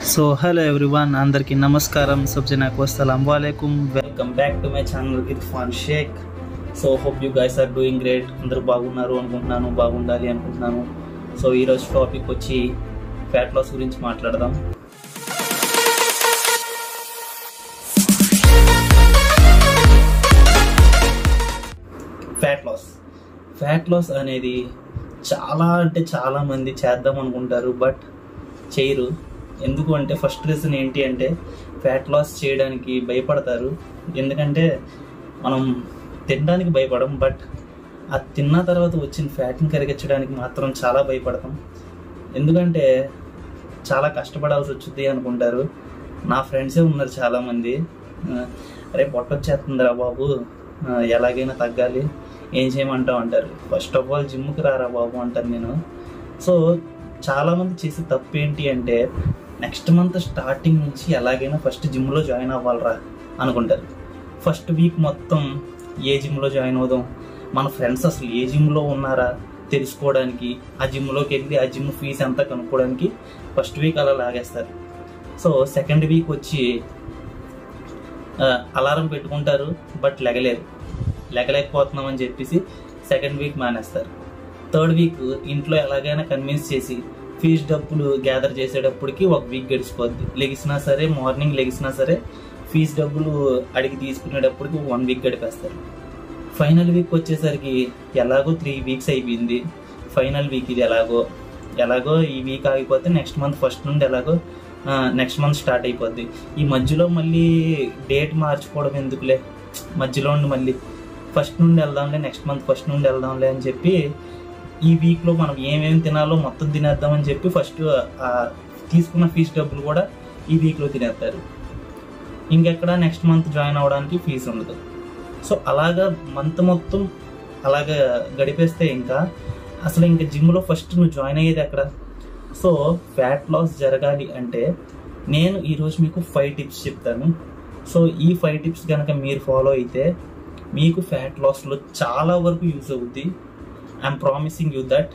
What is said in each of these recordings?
So hello everyone అందరికీ నమస్కారం సబ్జనాకు అస్సలం వాలేకుమ్ welcome back to my channel Irfan Shaik so hope you guys are doing great అందరూ బాగున్నారు అనుకుంటున్నాను బాగుండాలి అనుకుంటున్నాను సో ఈరోజు టాపిక్ వచ్చి ఫ్యాట్ లాస్ గురించి మాట్లాడదాం ఫ్యాట్ లాస్ ఫ్యాట్ లాస్ అనేది చాలా అంటే చాలా మంది చేద్దాం అనుకుంటారు బట్ చేయరు ఎందుకు అంటే ఫస్ట్ రీజన్ ఏంటి అంటే ఫ్యాట్ లాస్ చేయడానికి భయపడతారు ఎందుకంటే మనం తినడానికి భయపడం బట్ ఆ తిన్న తర్వాత వచ్చిన ఫ్యాట్ని కరిగించడానికి మాత్రం చాలా భయపడతాం ఎందుకంటే చాలా కష్టపడాల్సి వచ్చింది అనుకుంటారు నా ఫ్రెండ్సే ఉన్నారు చాలామంది ఆ, అరే పొట్ట వచ్చేస్తుందిరా బాబు ఆ, ఎలాగైనా తగ్గాలి ఏం చేయమంటావు అంటారు ఫస్ట్ ఆఫ్ ఆల్ జిమ్కి రారా బాబు అంటాను నేను సో చాలామంది చేసే తప్పు ఏంటి అంటే నెక్స్ట్ మంత్ స్టార్టింగ్ నుంచి ఎలాగైనా ఫస్ట్ జిమ్లో జాయిన్ అవ్వాలరా అనుకుంటారు ఫస్ట్ వీక్ మొత్తం ఏ జిమ్లో జాయిన్ అవుదాం మన ఫ్రెండ్స్ అసలు ఏ జిమ్లో ఉన్నారా తెలుసుకోవడానికి ఆ జిమ్లోకి వెళ్ళి ఆ జిమ్ ఫీజు ఎంత కనుక్కోవడానికి ఫస్ట్ వీక్ అలా లాగేస్తారు సో సెకండ్ వీక్ వచ్చి అలారం పెట్టుకుంటారు బట్ లెగలేరు లెగలేకపోతున్నాం అని చెప్పేసి సెకండ్ వీక్ మానేస్తారు థర్డ్ వీక్ ఇంట్లో ఎలాగైనా కన్విన్స్ చేసి ఫీజు డబ్బులు గ్యాదర్ చేసేటప్పటికి ఒక వీక్ గడిచిపోద్ది లెగిసినా సరే మార్నింగ్ లెగిసినా సరే ఫీజు డబ్బులు అడిగి తీసుకునేటప్పటికి వన్ వీక్ గడిపేస్తారు ఫైనల్ వీక్ వచ్చేసరికి ఎలాగో త్రీ వీక్స్ అయిపోయింది ఫైనల్ వీక్ ఇది ఎలాగో ఎలాగో ఈ వీక్ ఆగిపోతే నెక్స్ట్ మంత్ ఫస్ట్ నుండి ఎలాగో నెక్స్ట్ మంత్ స్టార్ట్ అయిపోద్ది ఈ మధ్యలో మళ్ళీ డేట్ మార్చుకోవడం ఎందుకులే మధ్యలో ఉండి మళ్ళీ ఫస్ట్ నుండి వెళ్దాంలే నెక్స్ట్ మంత్ ఫస్ట్ నుండి వెళ్దాంలే అని చెప్పి ఈ వీక్లో మనం ఏమేమి తినాలో మొత్తం తినేద్దామని చెప్పి ఫస్ట్ తీసుకున్న ఫీజు డబ్బులు కూడా ఈ వీక్లో తినేస్తారు ఇంకెక్కడ నెక్స్ట్ మంత్ జాయిన్ అవ్వడానికి ఫీజు ఉండదు సో అలాగా మంత్ మొత్తం అలాగా గడిపేస్తే ఇంకా అసలు ఇంకా జిమ్లో ఫస్ట్ నువ్వు జాయిన్ అయ్యేది ఎక్కడ సో ఫ్యాట్ లాస్ జరగాలి అంటే నేను ఈరోజు మీకు ఫైవ్ టిప్స్ చెప్తాను సో ఈ ఫైవ్ టిప్స్ కనుక మీరు ఫాలో అయితే మీకు ఫ్యాట్ లాస్లో చాలా వరకు యూస్ అవుద్ది I'm promising you that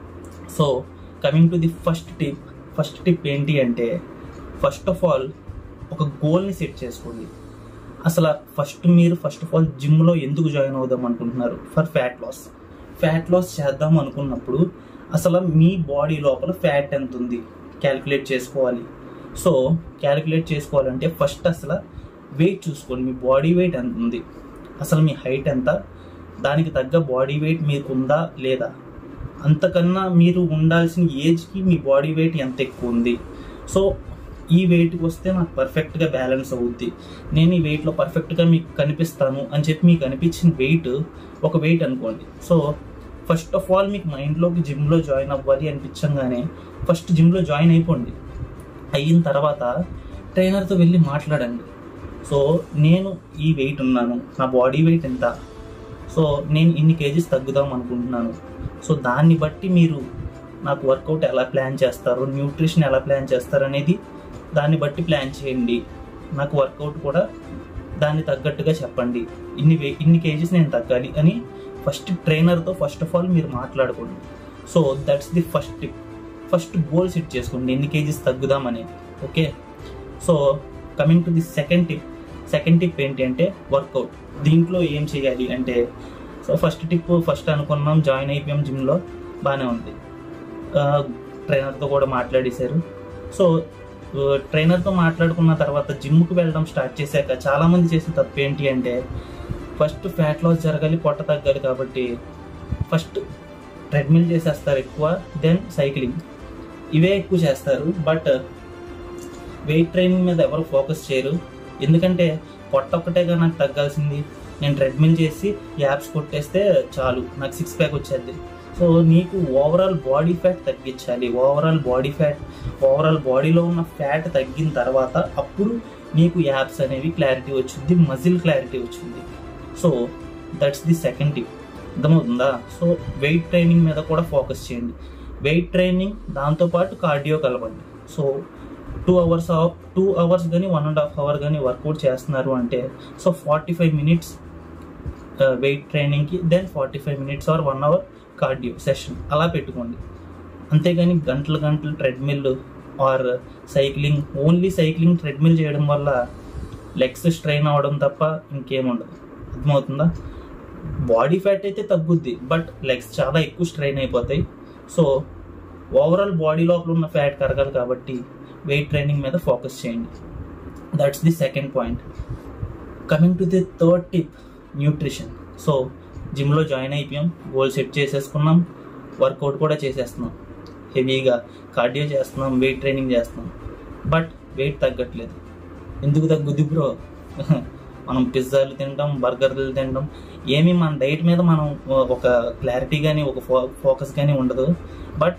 so coming to the first tip first tip ఏంటి అంటే ఫస్ట్ ఆఫ్ ఆల్ ఒక గోల్ని సెట్ చేసుకోండి అసలు ఫస్ట్ మీరు ఫస్ట్ ఆఫ్ ఆల్ జిమ్లో ఎందుకు జాయిన్ అవుదాం అనుకుంటున్నారు for fat loss fat loss చేద్దాం అనుకున్నప్పుడు అసలు మీ బాడీ లోపల ఫ్యాట్ ఎంత ఉంది క్యాలిక్యులేట్ చేసుకోవాలి సో క్యాలిక్యులేట్ చేసుకోవాలంటే ఫస్ట్ అసలు వెయిట్ చూసుకోండి మీ బాడీ వెయిట్ ఎంత ఉంది అసలు మీ హైట్ ఎంత దానికి తగ్గ బాడీ వెయిట్ మీకు ఉందా లేదా అంతకన్నా మీరు ఉండాల్సిన ఏజ్కి మీ బాడీ వెయిట్ ఎంత ఎక్కువ ఉంది సో ఈ వెయిట్కి వస్తే నాకు పర్ఫెక్ట్గా బ్యాలెన్స్ అవుద్ది నేను ఈ వెయిట్లో పర్ఫెక్ట్గా మీకు కనిపిస్తాను అని చెప్పి మీకు అనిపించిన వెయిట్ ఒక వెయిట్ అనుకోండి సో ఫస్ట్ ఆఫ్ ఆల్ మీకు మైండ్లోకి జిమ్లో జాయిన్ అవ్వాలి అనిపించంగానే ఫస్ట్ జిమ్లో జాయిన్ అయిపోండి అయిన తర్వాత ట్రైనర్తో వెళ్ళి మాట్లాడండి సో నేను ఈ వెయిట్ ఉన్నాను నా బాడీ వెయిట్ ఎంత సో నేను ఇన్ని కేజీస్ తగ్గుదాం అనుకుంటున్నాను సో దాన్ని బట్టి మీరు నాకు వర్కౌట్ ఎలా ప్లాన్ చేస్తారు న్యూట్రిషన్ ఎలా ప్లాన్ చేస్తారు అనేది దాన్ని బట్టి ప్లాన్ చేయండి నాకు వర్కౌట్ కూడా దాన్ని తగ్గట్టుగా చెప్పండి ఇన్ని వే ఇన్ని కేజీస్ నేను తగ్గాలి అని ఫస్ట్ ట్రైనర్తో ఫస్ట్ ఆఫ్ ఆల్ మీరు మాట్లాడుకోండి so that's the first tip first goal set చేసుకోండి ఎన్ని కేజీస్ తగ్గుదామని okay so coming to the second tip second tip ఏంటి అంటే వర్కౌట్ దీంట్లో ఏం చేయాలి అంటే సో ఫస్ట్ టిప్ ఫస్ట్ అనుకున్నాం జాయిన్ అయిపోయాం జిమ్లో బాగానే ఉంది ట్రైనర్తో కూడా మాట్లాడేశారు సో ట్రైనర్తో మాట్లాడుకున్న తర్వాత జిమ్కి వెళ్ళడం స్టార్ట్ చేశాక చాలామంది చేసే తప్పు ఏంటి అంటే ఫస్ట్ ఫ్యాట్ లాస్ జరగాలి పొట్ట తగ్గాలి కాబట్టి ఫస్ట్ ట్రెడ్మిల్ చేసేస్తారు ఎక్కువ దెన్ సైక్లింగ్ ఇవే ఎక్కువ చేస్తారు బట్ వెయిట్ ట్రైనింగ్ మీద ఎవరు ఫోకస్ చేయరు ఎందుకంటే పొట్ట ఒక్కటేగా నాకు తగ్గాల్సింది నేను ట్రెడ్మిల్ చేసి యాప్స్ కొట్టేస్తే చాలు నాకు సిక్స్ ప్యాక్ వచ్చేది సో నీకు ఓవరాల్ బాడీ ఫ్యాట్ తగ్గించాలి ఓవరాల్ బాడీ ఫ్యాట్ ఓవరాల్ బాడీలో ఉన్న ఫ్యాట్ తగ్గిన తర్వాత అప్పుడు నీకు యాప్స్ అనేవి క్లారిటీ వచ్చింది మజిల్ క్లారిటీ వచ్చింది so that's the second tip అర్థమవుతుందా సో వెయిట్ ట్రైనింగ్ మీద కూడా ఫోకస్ చేయండి వెయిట్ ట్రైనింగ్ దాంతోపాటు కార్డియో కలపండి so two hours two hours కానీ వన్ అండ్ హాఫ్ అవర్ కానీ వర్కౌట్ చేస్తున్నారు అంటే so forty five minutes weight ట్రైనింగ్కి then forty five minutes or one hour cardio session అలా పెట్టుకోండి అంతేగాని గంటలు గంటలు treadmill or cycling only cycling treadmill చేయడం వల్ల లెగ్స్ స్ట్రెయిన్ అవ్వడం తప్ప ఇంకేముండదు అర్థమవుతుందా బాడీ ఫ్యాట్ అయితే తగ్గుద్ది బట్ లెగ్స్ చాలా ఎక్కువ స్ట్రెయిన్ అయిపోతాయి సో ఓవరాల్ బాడీ లోపల ఉన్న ఫ్యాట్ కరగాలి కాబట్టి వెయిట్ ట్రైనింగ్ మీద ఫోకస్ చేయండి that's the second point coming to the third tip nutrition so జిమ్లో జాయిన్ అయిపోయాం గోల్ సెట్ చేసేసుకున్నాం వర్కౌట్ కూడా చేసేస్తున్నాం హెవీగా కార్డియో చేస్తున్నాం వెయిట్ ట్రైనింగ్ చేస్తున్నాం బట్ వెయిట్ తగ్గట్లేదు ఎందుకు తగ్గుద్ది బ్రో మనం పిజ్జాలు తింటాం బర్గర్లు తింటాం ఏమి మన డైట్ మీద మనం ఒక క్లారిటీ కానీ ఒక ఫో ఫోకస్ కానీ ఉండదు బట్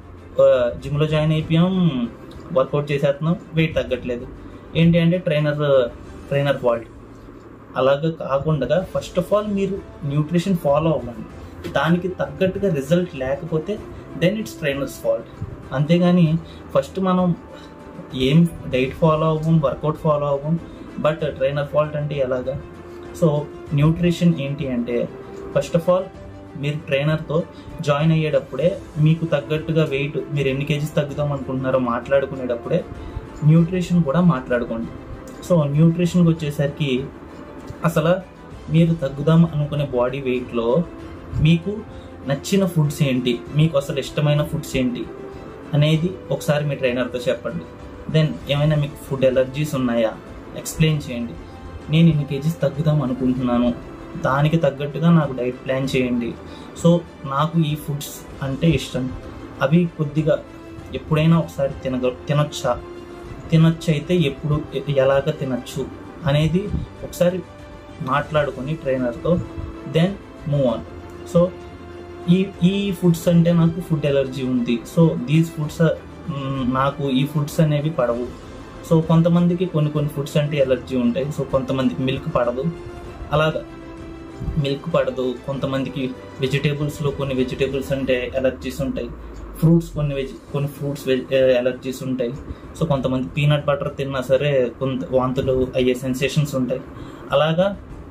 జిమ్లో జాయిన్ అయిపోయాం వర్కౌట్ చేసేస్తున్నాం వెయిట్ తగ్గట్లేదు ఏంటి అంటే ట్రైనర్ ట్రైనర్ ఫాల్ట్ అలాగ కాకుండా ఫస్ట్ ఆఫ్ ఆల్ మీరు న్యూట్రిషన్ ఫాలో అవ్వండి దానికి తగ్గట్టుగా రిజల్ట్ లేకపోతే దెన్ ఇట్స్ ట్రైనర్స్ ఫాల్ట్ అంతేగాని ఫస్ట్ మనం ఏం డైట్ ఫాలో అవ్వం వర్కౌట్ ఫాలో అవ్వం బట్ ట్రైనర్ ఫాల్ట్ అంటే ఎలాగా సో న్యూట్రిషన్ ఏంటి అంటే ఫస్ట్ ఆఫ్ ఆల్ మీరు ట్రైనర్తో జాయిన్ అయ్యేటప్పుడే మీకు తగ్గట్టుగా వెయిట్ మీరు ఎన్ని కేజీస్ తగ్గుదాం అనుకుంటున్నారో మాట్లాడుకునేటప్పుడే న్యూట్రిషన్ కూడా మాట్లాడుకోండి సో న్యూట్రిషన్కి వచ్చేసరికి అసలు మీరు తగ్గుదాం అనుకునే బాడీ వెయిట్లో మీకు నచ్చిన ఫుడ్స్ ఏంటి మీకు అసలు ఇష్టమైన ఫుడ్స్ ఏంటి అనేది ఒకసారి మీ ట్రైనర్తో చెప్పండి దెన్ ఏమైనా మీకు ఫుడ్ ఎలర్జీస్ ఉన్నాయా ఎక్స్ప్లెయిన్ చేయండి నేను ఇన్ని కేజీస్ తగ్గుదాం అనుకుంటున్నాను దానికి తగ్గట్టుగా నాకు డైట్ ప్లాన్ చేయండి సో నాకు ఈ ఫుడ్స్ అంటే ఇష్టం అవి కొద్దిగా ఎప్పుడైనా ఒకసారి తినగ తినొచ్చా తినొచ్చు అయితే ఎప్పుడు ఎలాగ తినచ్చు అనేది ఒకసారి మాట్లాడుకొని ట్రైనర్తో దెన్ మూవ్ ఆన్ సో ఈ ఈ ఫుడ్స్ అంటే నాకు ఫుడ్ ఎలర్జీ ఉంది సో దీస్ ఫుడ్స్ నాకు ఈ ఫుడ్స్ అనేవి పడవు సో కొంతమందికి కొన్ని కొన్ని ఫుడ్స్ అంటే ఎలర్జీ ఉంటాయి సో కొంతమందికి మిల్క్ పడదు అలాగా మిల్క్ పడదు కొంతమందికి వెజిటేబుల్స్లో కొన్ని వెజిటేబుల్స్ అంటే ఎలర్జీస్ ఉంటాయి ఫ్రూట్స్ కొన్ని వెజ్ కొన్ని ఫ్రూట్స్ ఎలర్జీస్ ఉంటాయి సో కొంతమంది పీనట్ బటర్ తిన్నా సరే కొంత వాంతులు అయ్యే సెన్సేషన్స్ ఉంటాయి అలాగా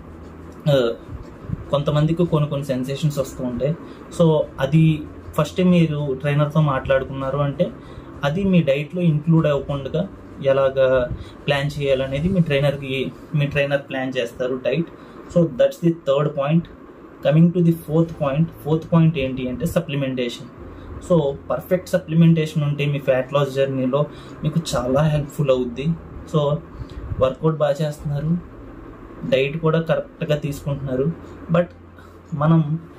కొంతమందికి కొన్ని కొన్ని సెన్సేషన్స్ వస్తూ ఉంటాయి సో అది ఫస్ట్ మీరు ట్రైనర్తో మాట్లాడుకున్నారు అంటే అది మీ డైట్లో ఇంక్లూడ్ అవ్వకుండా ఎలాగా ప్లాన్ చేయాలనేది మీ ట్రైనర్కి మీ ట్రైనర్ ప్లాన్ చేస్తారు diet so that's the third point coming to the fourth point fourth point ఏంటి అంటే సప్లిమెంటేషన్ సో పర్ఫెక్ట్ సప్లిమెంటేషన్ ఉంటే మీ ఫ్యాట్ లాస్ జర్నీలో మీకు చాలా హెల్ప్ఫుల్ అవుద్ది సో వర్కౌట్ బాగా చేస్తున్నారు డైట్ కూడా కరెక్ట్గా తీసుకుంటున్నారు బట్ మనం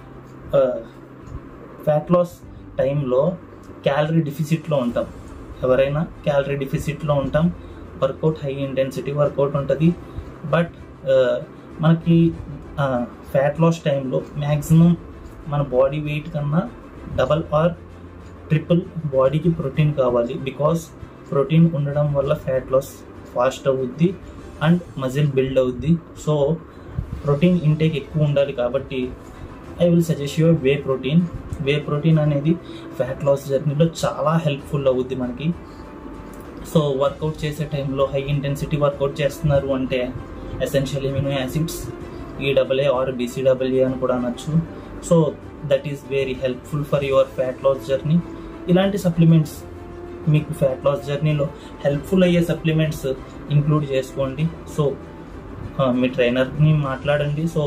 ఫ్యాట్ లాస్ టైంలో క్యాలరీ డిఫిసిట్లో ఉంటాం ఎవరైనా క్యాలరీ డిఫిసిట్లో ఉంటాం వర్కౌట్ హై ఇంటెన్సిటీ వర్కౌట్ ఉంటుంది బట్ మనకి ఫ్యాట్ లాస్ టైంలో మ్యాక్సిమం మన బాడీ వెయిట్ కన్నా డబల్ ఆర్ ట్రిపుల్ బాడీకి ప్రోటీన్ కావాలి బికాస్ ప్రోటీన్ ఉండడం వల్ల ఫ్యాట్ లాస్ ఫాస్ట్ అవుద్ది అండ్ మజిల్ బిల్డ్ అవుద్ది సో ప్రోటీన్ ఇంటేక్ ఎక్కువ ఉండాలి కాబట్టి I will suggest your whey protein whey protein అనేది ఫ్యాట్ లాస్ జర్నీలో చాలా హెల్ప్ఫుల్ అవుద్ది మనకి సో వర్కౌట్ చేసే టైంలో హై ఇంటెన్సిటీ వర్కౌట్ చేస్తున్నారు అంటే ఎసెన్షియల్ ఇమ్యూనో యాసిడ్స్ ఈడబ్ల్ఏ ఆర్ బీసీడబ్ల్ఏ అని కూడా అనొచ్చు so that is very helpful for your fat loss journey ఇలాంటి సప్లిమెంట్స్ మీకు ఫ్యాట్ లాస్ జర్నీలో హెల్ప్ఫుల్ అయ్యే సప్లిమెంట్స్ ఇంక్లూడ్ చేసుకోండి సో మీ ట్రైనర్ని మాట్లాడండి సో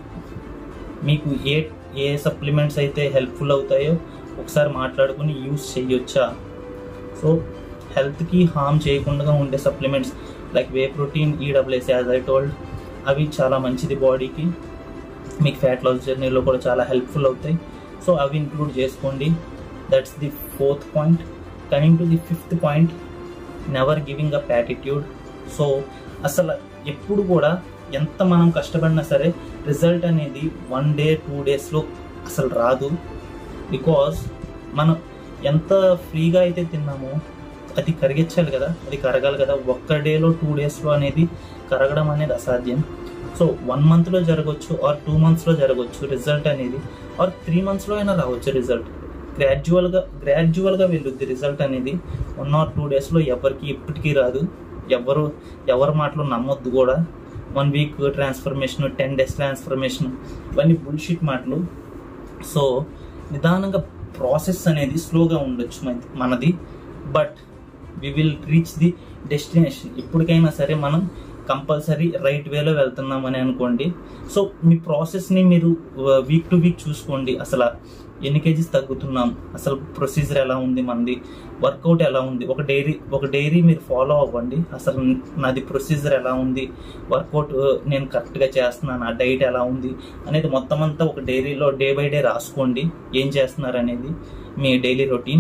మీకు ఏ ఏ సప్లిమెంట్స్ అయితే హెల్ప్ఫుల్ అవుతాయో ఒకసారి మాట్లాడుకుని యూస్ చేయొచ్చా సో హెల్త్కి హామ్ చేయకుండా ఉండే supplements like whey protein EWS as I told అవి చాలా మంచిది బాడీకి మీకు ఫ్యాట్ లాస్ జర్నీలో కూడా చాలా హెల్ప్ఫుల్ అవుతాయి సో అవి ఇంక్లూడ్ చేసుకోండి that's the fourth point coming to the fifth point never giving up attitude so అసలు ఎప్పుడు కూడా ఎంత మనం కష్టపడినా సరే రిజల్ట్ అనేది వన్ డే టూ డేస్లో అసలు రాదు బికాస్ మనం ఎంత ఫ్రీగా అయితే తిన్నామో అది కరిగించాలి కదా అది కరగాలి కదా ఒక్క డేలో టూ డేస్లో అనేది కరగడం అనేది అసాధ్యం సో వన్ మంత్లో జరగవచ్చు ఆర్ టూ మంత్స్లో జరగవచ్చు రిజల్ట్ అనేది ఆర్ త్రీ మంత్స్లో అయినా రావచ్చు రిజల్ట్ గ్రాడ్యువల్గా గ్రాడ్యువల్గా వెళ్ళుద్ది రిజల్ట్ అనేది వన్ ఆర్ టూ డేస్లో ఎవరికి ఇప్పటికీ రాదు ఎవరు ఎవరి మాటలు నమ్మొద్దు కూడా one week transformation ten days transformation ఇవన్నీ బుల్షిట్ మాటలు సో నిదానంగా ప్రాసెస్ అనేది స్లోగా ఉండొచ్చు మనది but we will reach the destination ఇప్పటికైనా సరే మనం కంపల్సరీ రైట్ వేలో వెళ్తున్నామని అనుకోండి సో మీ ప్రాసెస్ని మీరు వీక్ టు వీక్ చూసుకోండి అసలు ఎన్ని కేజీస్ తగ్గుతున్నాం అసలు ప్రొసీజర్ ఎలా ఉంది మనది వర్కౌట్ ఎలా ఉంది ఒక డైరీ ఒక డైరీ మీరు ఫాలో అవ్వండి అసలు నాది ప్రొసీజర్ ఎలా ఉంది వర్కౌట్ నేను కరెక్ట్గా చేస్తున్నాను ఆ డైట్ ఎలా ఉంది అనేది మొత్తం అంతా ఒక డైరీలో డే బై డే రాసుకోండి ఏం చేస్తున్నారు అనేది మీ daily routine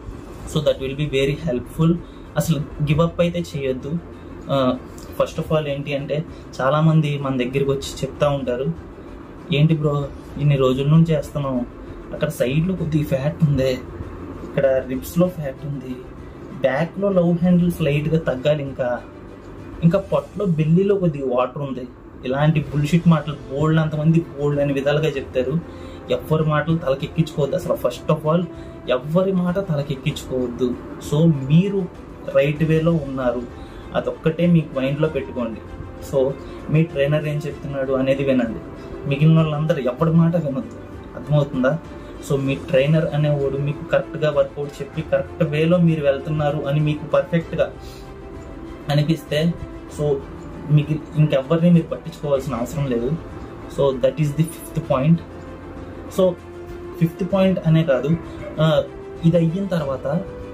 so that will be very helpful అసలు గివ్ అప్ అయితే చేయొద్దు ఫస్ట్ ఆఫ్ ఆల్ ఏంటి అంటే చాలామంది మన దగ్గరికి వచ్చి చెప్తా ఉంటారు ఏంటి బ్రో ఇన్ని రోజుల నుంచి చేస్తున్నాం అక్కడ సైడ్లో కొద్దిగా ఫ్యాట్ ఉంది ఇక్కడ రిబ్స్లో ఫ్యాట్ ఉంది బ్యాక్లో లవ్ హ్యాండిల్స్ లైట్గా తగ్గాలి ఇంకా ఇంకా పొట్టలో బెల్లీలో కొద్దిగా వాటర్ ఉంది ఇలాంటి బుల్షిట్ మాటలు బోల్డ్ అంతమంది బోల్డ్ అనే విధాలుగా చెప్తారు ఎవ్వరి మాటలు తలకెక్కించుకోవద్దు అసలు ఫస్ట్ ఆఫ్ ఆల్ ఎవ్వరి మాట తలకెక్కించుకోవద్దు సో మీరు రైట్ వేలో ఉన్నారు అదొక్కటే మీకు మైండ్లో పెట్టుకోండి సో మీ ట్రైనర్ ఏం చెప్తున్నాడు అనేది వినండి మిగిలిన వాళ్ళందరూ ఎప్పటి మాట వినొద్దు అర్థమవుతుందా సో మీ ట్రైనర్ అనేవాడు మీకు కరెక్ట్గా వర్కౌట్ చెప్పి కరెక్ట్ వేలో మీరు వెళ్తున్నారు అని మీకు పర్ఫెక్ట్గా అనిపిస్తే సో మీకు ఇంకెవ్వరిని మీరు పట్టించుకోవాల్సిన అవసరం లేదు so that is the fifth point so fifth point అనే కాదు ఆ, ఇది అయిన తర్వాత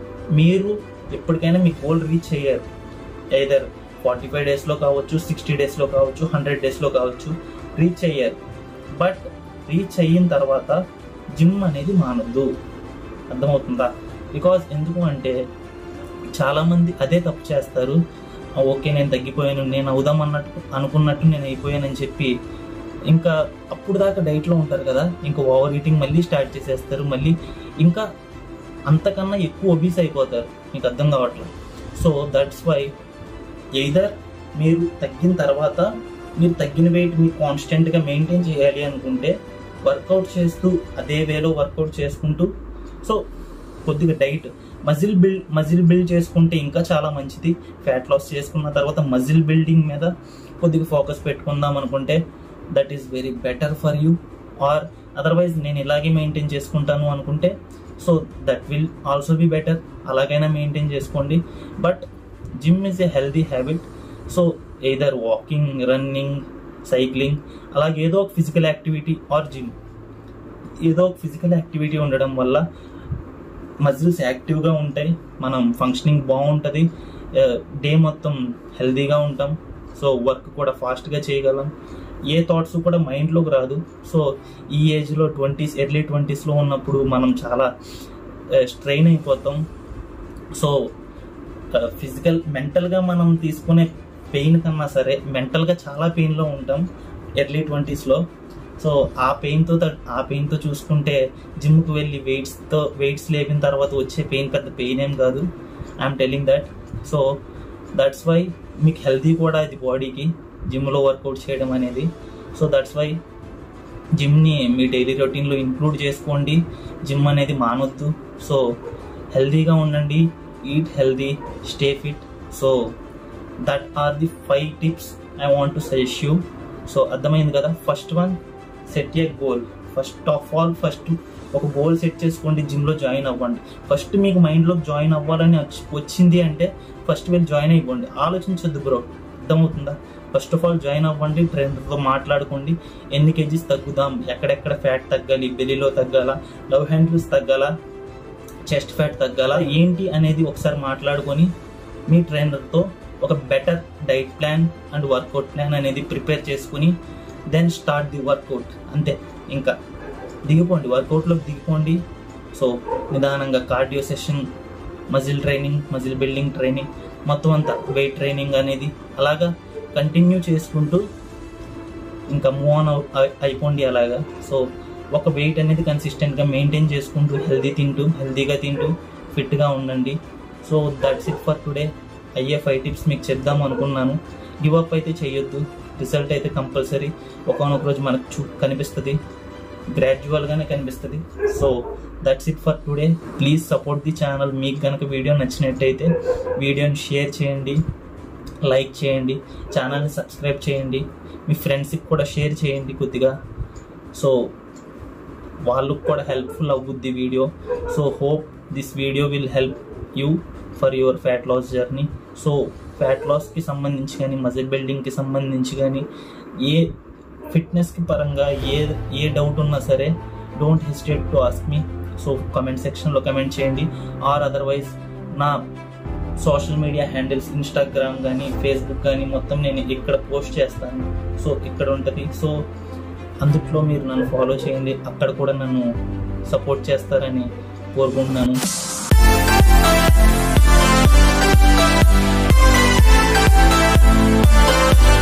మీరు ఎప్పటికైనా మీ గోల్ రీచ్ అయ్యారు ఐదర్ ఫార్టీ ఫైవ్ డేస్లో కావచ్చు సిక్స్టీ డేస్లో కావచ్చు హండ్రెడ్ డేస్లో కావచ్చు రీచ్ అయ్యారు బట్ రీచ్ అయిన తర్వాత జిమ్ అనేది మానొద్దు అర్థమవుతుందా బికాజ్ ఎందుకు అంటే చాలామంది అదే తప్పు చేస్తారు "ఆ, ఓకే నేను తగ్గిపోయాను నేను అవుదాం అన్నట్టు అనుకున్నట్టు నేను అయిపోయానని చెప్పి ఇంకా అప్పుడు దాకా డైట్లో ఉంటారు కదా ఇంకా ఓవర్ ఈటింగ్ మళ్ళీ స్టార్ట్ చేసేస్తారు మళ్ళీ ఇంకా అంతకన్నా ఎక్కువ ఒబీస్ అయిపోతారు మీకు అర్థం కావట్లేదు సో దట్స్ వై ఎయిదర్ మీరు తగ్గిన తర్వాత మీరు తగ్గిన వెయిట్ మీరు కాన్స్టెంట్గా మెయింటైన్ చేయాలి అనుకుంటే వర్కౌట్ చేస్తూ అదే వేలో వర్కౌట్ చేసుకుంటూ సో కొద్దిగా diet muscle build muscle build చేసుకుంటే ఇంకా చాలా మంచిది ఫ్యాట్ లాస్ చేసుకున్న తర్వాత మజిల్ బిల్డింగ్ మీద కొద్దిగా ఫోకస్ పెట్టుకుందాం అనుకుంటే that is very better for you or otherwise నేను ఇలాగే మెయింటైన్ చేసుకుంటాను అనుకుంటే so that will also be better అలాగైనా మెయింటైన్ చేసుకోండి but gym is a healthy habit so either walking running cycling అలాగే ఏదో ఒక ఫిజికల్ యాక్టివిటీ ఆర్ జిమ్ ఏదో ఒక ఫిజికల్ యాక్టివిటీ ఉండడం వల్ల మజిల్స్ యాక్టివ్గా ఉంటాయి మనం ఫంక్షనింగ్ బాగుంటుంది డే మొత్తం హెల్తీగా ఉంటాం సో వర్క్ కూడా ఫాస్ట్గా చేయగలం ఏ థాట్స్ కూడా మైండ్లోకి రాదు సో ఈ ఏజ్లో ట్వంటీస్ ఎర్లీ ట్వంటీస్లో ఉన్నప్పుడు మనం చాలా స్ట్రెయిన్ అయిపోతాం సో ఫిజికల్ మెంటల్గా మనం తీసుకునే పెయిన్ కన్నా సరే మెంటల్గా చాలా పెయిన్లో ఉంటాం ఎర్లీ ట్వంటీస్లో సో ఆ పెయిన్తో ఆ పెయిన్తో చూసుకుంటే జిమ్కి వెళ్ళి వెయిట్స్తో వెయిట్స్ లేపిన తర్వాత వచ్చే పెయిన్ పెద్ద పెయిన్ ఏం కాదు I'm telling that so that's why మీకు హెల్తీ కూడా ఇది బాడీకి జిమ్లో వర్కౌట్ చేయడం అనేది సో దట్స్ వై జిమ్ని మీ డైలీ రొటీన్లో ఇంక్లూడ్ చేసుకోండి జిమ్ అనేది మానొద్దు సో హెల్తీగా ఉండండి eat healthy stay fit so that are the five tips I want to suggest you so అర్థమైంది కదా first one set a goal first of all first ఒక గోల్ సెట్ చేసుకోండి జిమ్లో జాయిన్ అవ్వండి ఫస్ట్ మీకు మైండ్లో జాయిన్ అవ్వాలని వచ్చి- వచ్చింది అంటే ఫస్ట్ వెళ్ళి జాయిన్ అయిపోండి ఆలోచించొద్దు బ్రో అర్థమవుతుందా ఫస్ట్ ఆఫ్ ఆల్ జాయిన్ అవ్వండి ట్రైనర్తో మాట్లాడుకోండి ఎన్ని కేజీస్ తగ్గుదాం ఎక్కడెక్కడ ఫ్యాట్ తగ్గాలి బెల్లీలో తగ్గాలా లవ్ హ్యాండిల్స్ తగ్గాలా చెస్ట్ ఫ్యాట్ తగ్గాలా ఏంటి అనేది ఒకసారి మాట్లాడుకొని మీ ట్రైనర్తో ఒక better diet plan and workout plan అనేది ప్రిపేర్ చేసుకుని దెన్ స్టార్ట్ ది వర్కౌట్ అంతే ఇంకా దిగిపోండి వర్కౌట్లోకి దిగిపోండి సో నిదానంగా cardio session muscle training muscle building training మొత్తం అంతా వెయిట్ ట్రైనింగ్ అనేది అలాగా కంటిన్యూ చేసుకుంటూ ఇంకా మూవ్ ఆన్ అయిపోండి అలాగా సో ఒక వెయిట్ అనేది కన్సిస్టెంట్గా మెయింటైన్ చేసుకుంటూ హెల్దీ తింటూ హెల్దీగా తింటూ ఫిట్గా ఉండండి so that's it for today అయ్యే ఫైవ్ టిప్స్ మీకు చెప్దాం అనుకున్నాను గివ్ అప్ అయితే చేయొద్దు రిజల్ట్ అయితే కంపల్సరీ ఒకనొక రోజు మనకు చూ కనిపిస్తుంది గ్రాడ్యువల్గానే కనిపిస్తుంది so that's it for today please support the channel మీకు కనుక వీడియో నచ్చినట్టయితే వీడియోని షేర్ చేయండి లైక్ చేయండి ఛానల్ని సబ్స్క్రైబ్ చేయండి మీ ఫ్రెండ్స్కి కూడా షేర్ చేయండి కొద్దిగా సో వాళ్ళకు కూడా హెల్ప్ఫుల్ అవుద్ది video so hope this video will help you for your fat loss journey so fat లాస్కి సంబంధించి కానీ మజిల్ బిల్డింగ్కి సంబంధించి కానీ ఏ ఫిట్నెస్కి పరంగా ఏ ఏ డౌట్ ఉన్నా సరే డోంట్ హెసిటేట్ టు ఆస్క్ మీ సో కమెంట్ సెక్షన్లో కమెంట్ చేయండి ఆర్ అదర్వైజ్ నా సోషల్ మీడియా హ్యాండిల్స్ ఇన్స్టాగ్రామ్ కానీ ఫేస్బుక్ కానీ మొత్తం నేను ఇక్కడ పోస్ట్ చేస్తాను సో ఇక్కడ ఉంటుంది సో అందుట్లో మీరు నన్ను ఫాలో చేయండి అక్కడ కూడా నన్ను సపోర్ట్ చేస్తారని కోరుకుంటున్నాను Thank you.